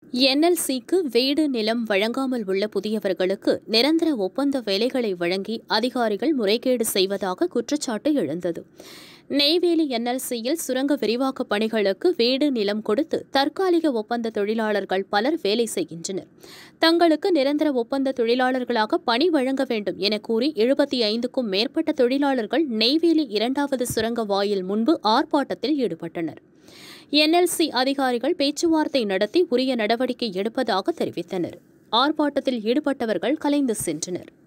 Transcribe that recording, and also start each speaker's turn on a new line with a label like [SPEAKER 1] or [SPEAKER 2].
[SPEAKER 1] என்எல்சிக்கு வீடு நிலம் வழங்காமல் உள்ள புதியவர்களுக்கு நிரந்தர ஒப்பந்த வேலைகளை வழங்கி அதிகாரிகள் முறைகேடு செய்வதாக குற்றச்சாட்டு எழுந்தது நெய்வேலி என்எல்சியில் சுரங்க விரிவாக்க பணிகளுக்கு வீடு நிலம் கொடுத்து தற்காலிக ஒப்பந்த தொழிலாளர்கள் பலர் வேலை செய்கின்றனர் தங்களுக்கு நிரந்தர ஒப்பந்த தொழிலாளர்களாக பணி வழங்க வேண்டும் என கூறி எழுபத்தி ஐந்துக்கும் மேற்பட்ட தொழிலாளர்கள் நெய்வேலி இரண்டாவது சுரங்க வாயில் முன்பு ஆர்ப்பாட்டத்தில் ஈடுபட்டனர் என்எல்சி அதிகாரிகள் பேச்சுவார்த்தை நடத்தி உரிய நடவடிக்கை எடுப்பதாக தெரிவித்தனர் ஆர்ப்பாட்டத்தில் ஈடுபட்டவர்கள் கலைந்து சென்றனர்